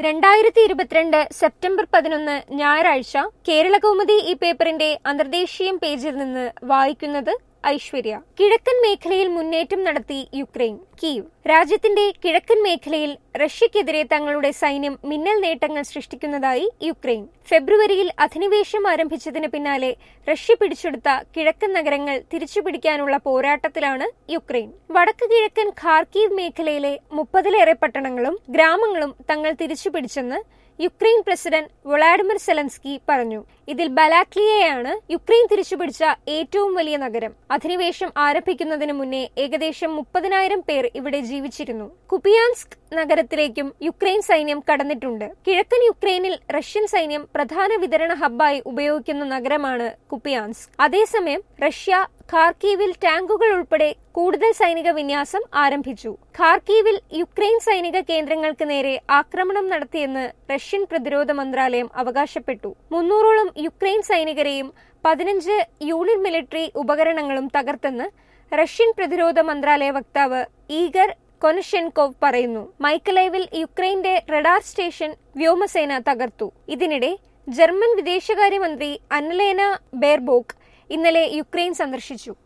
രണ്ടായിരത്തി ഇരുപത്തിരണ്ട് സെപ്റ്റംബർ പതിനൊന്ന് ഞായറാഴ്ച കേരളകൗമുദി ഈ പേപ്പറിന്റെ അന്തർദേശീയം പേജിൽ നിന്ന് വായിക്കുന്നത് ഐശ്വര്യ കിഴക്കൻ മേഖലയിൽ മുന്നേറ്റം നടത്തി യുക്രൈൻ കീവ് രാജ്യത്തിന്റെ കിഴക്കൻ മേഖലയിൽ റഷ്യക്കെതിരെ തങ്ങളുടെ സൈന്യം മിന്നൽ നേട്ടങ്ങൾ സൃഷ്ടിക്കുന്നതായി യുക്രൈൻ ഫെബ്രുവരിയിൽ അധിനിവേശം ആരംഭിച്ചതിന് പിന്നാലെ റഷ്യ പിടിച്ചെടുത്ത കിഴക്കൻ നഗരങ്ങൾ തിരിച്ചുപിടിക്കാനുള്ള പോരാട്ടത്തിലാണ് യുക്രൈൻ വടക്ക് കിഴക്കൻ ഖാർക്കീവ് മേഖലയിലെ മുപ്പതിലേറെ പട്ടണങ്ങളും ഗ്രാമങ്ങളും തങ്ങൾ തിരിച്ചുപിടിച്ചെന്ന് യുക്രൈൻ പ്രസിഡന്റ് വൊളാഡിമിർ സെലൻസ്കി പറഞ്ഞു ഇതിൽ ബലാക്ലിയയാണ് യുക്രൈൻ തിരിച്ചുപിടിച്ച ഏറ്റവും വലിയ നഗരം അധിനിവേശം ആരംഭിക്കുന്നതിന് മുന്നേ ഏകദേശം മുപ്പതിനായിരം പേർ ഇവിടെ ജീവിച്ചിരുന്നു കുപിയാൻസ്ക് നഗരത്തിലേക്കും യുക്രൈൻ സൈന്യം കടന്നിട്ടുണ്ട് കിഴക്കൻ യുക്രൈനിൽ റഷ്യൻ സൈന്യം പ്രധാന വിതരണ ഹബ്ബായി ഉപയോഗിക്കുന്ന നഗരമാണ് കുപ്പിയാൻസ്ക് അതേസമയം റഷ്യ ഖാർക്കീവിൽ ടാങ്കുകൾ ഉൾപ്പെടെ കൂടുതൽ സൈനിക വിന്യാസം ആരംഭിച്ചു ഖാർക്കീവിൽ യുക്രൈൻ സൈനിക കേന്ദ്രങ്ങൾക്ക് നേരെ ആക്രമണം നടത്തിയെന്ന് റഷ്യൻ പ്രതിരോധ മന്ത്രാലയം അവകാശപ്പെട്ടു മുന്നൂറോളം യുക്രൈൻ സൈനികരെയും പതിനഞ്ച് യൂണിറ്റ് മിലിറ്ററി ഉപകരണങ്ങളും തകർത്തെന്ന് റഷ്യൻ പ്രതിരോധ മന്ത്രാലയ വക്താവ് ഈഗർ കൊനഷെൻകോവ് പറയുന്നു മൈക്കലൈവിൽ യുക്രൈന്റെ റഡാർ സ്റ്റേഷൻ വ്യോമസേന തകർത്തു ഇതിനിടെ ജർമ്മൻ വിദേശകാര്യമന്ത്രി അന്നലേന ബെയർബോക്ക് ഇന്നലെ യുക്രൈൻ സന്ദർശിച്ചു